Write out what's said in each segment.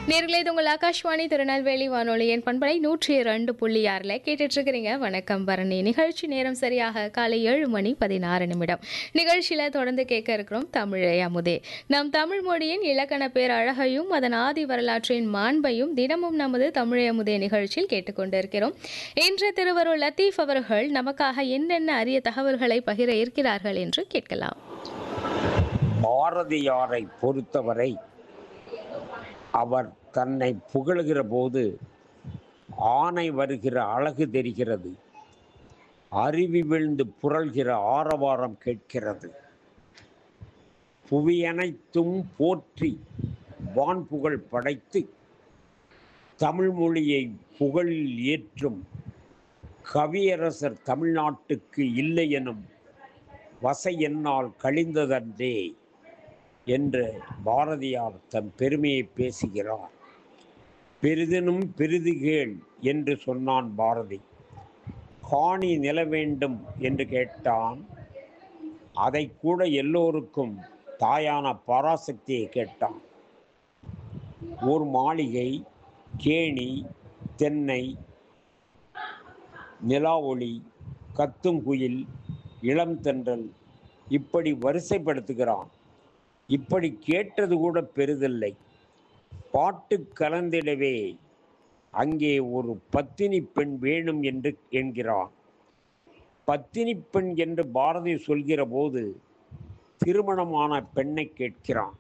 நேர்களே இது உங்கள் ஆகாஷ்வாணி திருநெல்வேலி வானொலியின் பண்பலை நூற்றி இரண்டு புள்ளி ஆறில் கேட்டுட்டு இருக்கிறீங்க வணக்கம் பரணி நிகழ்ச்சி நேரம் சரியாக காலை ஏழு மணி பதினாறு நிமிடம் நிகழ்ச்சியில் தொடர்ந்து கேட்க இருக்கிறோம் தமிழே அமுதே நம் தமிழ் மொழியின் இலக்கண பேர் அழகையும் அதன் ஆதி வரலாற்றின் மாண்பையும் தினமும் நமது தமிழே அமுதே நிகழ்ச்சியில் கேட்டுக்கொண்டிருக்கிறோம் இன்று திருவருள் லத்தீஃப் அவர்கள் நமக்காக என்னென்ன அரிய தகவல்களை பகிர இருக்கிறார்கள் என்று கேட்கலாம் பாரதியாரை பொறுத்தவரை அவர் தன்னை புகழுகிற போது ஆணை வருகிற அழகு தெரிகிறது அருவி விழுந்து புரள்கிற ஆரவாரம் கேட்கிறது புவியனைத்தும் போற்றி வான்புகழ் படைத்து தமிழ் மொழியை புகழில் ஏற்றும் கவியரசர் தமிழ்நாட்டுக்கு இல்லை எனும் வசை என்னால் கழிந்ததன்றே என்று பாரதியார் தன் பெருமையை பேசுகிறார் பெரிதினும் பெரிதுகேள் என்று சொன்னான் பாரதி காணி நில வேண்டும் என்று கேட்டான் அதை கூட எல்லோருக்கும் தாயான பராசக்தியை கேட்டான் ஒரு மாளிகை கேணி தென்னை நிலா ஒளி கத்தும் குயில் இளம் தென்றல் இப்படி வரிசைப்படுத்துகிறான் இப்படி கேட்டது கூட பெரிதில்லை பாட்டு கலந்திடவே அங்கே ஒரு பத்தினி பெண் வேணும் என்று என்கிறான் பத்தினி பெண் என்று பாரதி சொல்கிற போது திருமணமான பெண்ணை கேட்கிறான்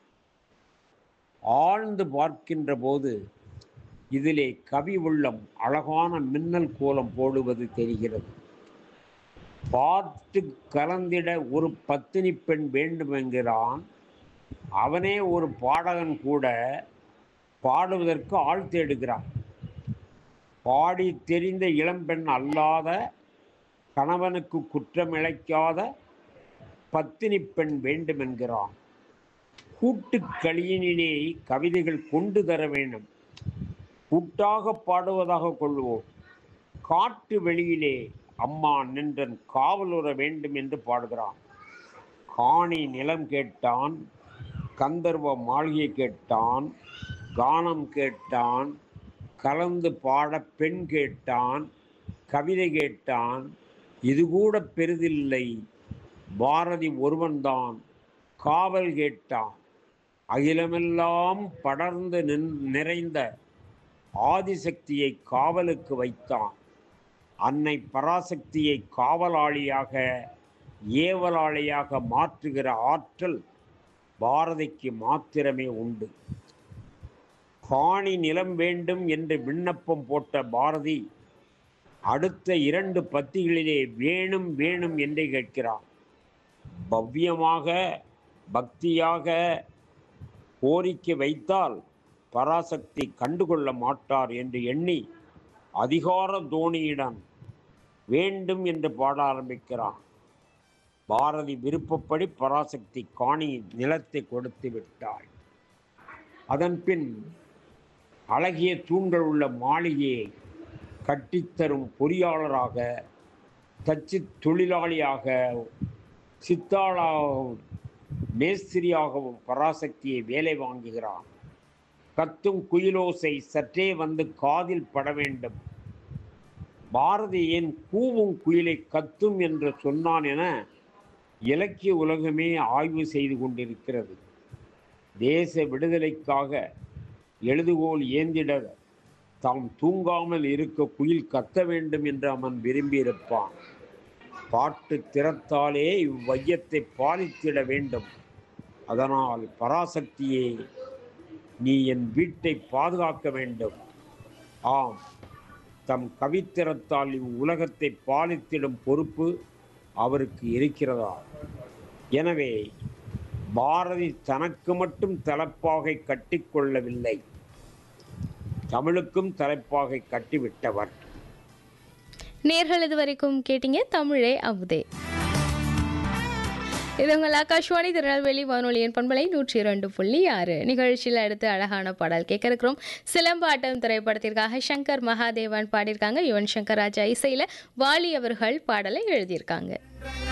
ஆழ்ந்து பார்க்கின்ற போது இதிலே கவி உள்ளம் அழகான மின்னல் கோலம் போடுவது தெரிகிறது பார்த்து கலந்திட ஒரு பத்தினி பெண் வேண்டும் என்கிறான் அவனே ஒரு பாடகன் கூட பாடுவதற்கு ஆள் தேடுகிறான் பாடி தெரிந்த இளம்பெண் அல்லாத கணவனுக்கு குற்றம் இழைக்காத பத்தினி பெண் வேண்டும் என்கிறான் கூட்டுக்களியினிலே கவிதைகள் கொண்டு தர வேண்டும் கூட்டாக பாடுவதாக கொள்வோம் காட்டு வெளியிலே அம்மா நின்றன் காவலுற வேண்டும் என்று பாடுகிறான் காணி நிலம் கேட்டான் கந்தர்வ மாளிகை கேட்டான் கானம் கேட்டான் கலந்து பாட பெண் கேட்டான் கவிதை கேட்டான் இது கூட பெரிதில்லை பாரதி ஒருவன்தான் காவல் கேட்டான் அகிலமெல்லாம் படர்ந்து நின் நிறைந்த ஆதிசக்தியை காவலுக்கு வைத்தான் அன்னை பராசக்தியை காவலாளியாக ஏவலாளியாக மாற்றுகிற ஆற்றல் பாரதிக்கு மாத்திரமே உண்டு காணி நிலம் வேண்டும் என்று விண்ணப்பம் போட்ட பாரதி அடுத்த இரண்டு பத்திகளிலே வேணும் வேணும் என்று கேட்கிறார் பவ்யமாக பக்தியாக கோரிக்கை வைத்தால் பராசக்தி கண்டுகொள்ள மாட்டார் என்று எண்ணி அதிகார தோணியிடம் வேண்டும் என்று பாட ஆரம்பிக்கிறான் பாரதி விருப்பப்படி பராசக்தி காணி நிலத்தை கொடுத்து விட்டாள் அதன் பின் அழகிய தூண்கள் உள்ள மாளிகையை கட்டித்தரும் பொறியாளராக தச்சு தொழிலாளியாக சித்தாளாகவும் மேஸ்திரியாகவும் பராசக்தியை வேலை வாங்குகிறான் கத்தும் குயிலோசை சற்றே வந்து காதில் பட வேண்டும் பாரதி ஏன் கூவும் குயிலை கத்தும் என்று சொன்னான் என இலக்கிய உலகமே ஆய்வு செய்து கொண்டிருக்கிறது தேச விடுதலைக்காக எழுதுகோல் ஏந்திட தாம் தூங்காமல் இருக்க குயில் கத்த வேண்டும் என்று அவன் விரும்பியிருப்பான் பாட்டு திறத்தாலே இவ்வையத்தை பாலித்திட வேண்டும் அதனால் பராசக்தியே நீ என் வீட்டை பாதுகாக்க வேண்டும் ஆம் தம் கவித்திறத்தால் இவ்வுலகத்தை பாலித்திடும் பொறுப்பு அவருக்கு இருக்கிறதா எனவே பாரதி தனக்கு மட்டும் தலைப்பாகை கட்டிக்கொள்ளவில்லை தமிழுக்கும் தலைப்பாகை கட்டிவிட்டவர் நேர்கள் இது வரைக்கும் கேட்டீங்க தமிழே அமுதே இது உங்கள் ஆகாஷ்வாணி திருநெல்வேலி வானொலியின் பண்பலை நூற்றி இரண்டு புள்ளி ஆறு நிகழ்ச்சியில் அடுத்து அழகான பாடல் கேட்க இருக்கிறோம் சிலம்பாட்டம் திரைப்படத்திற்காக சங்கர் மகாதேவன் பாடியிருக்காங்க யுவன் சங்கர் ராஜா இசையில் வாலி அவர்கள் பாடலை எழுதியிருக்காங்க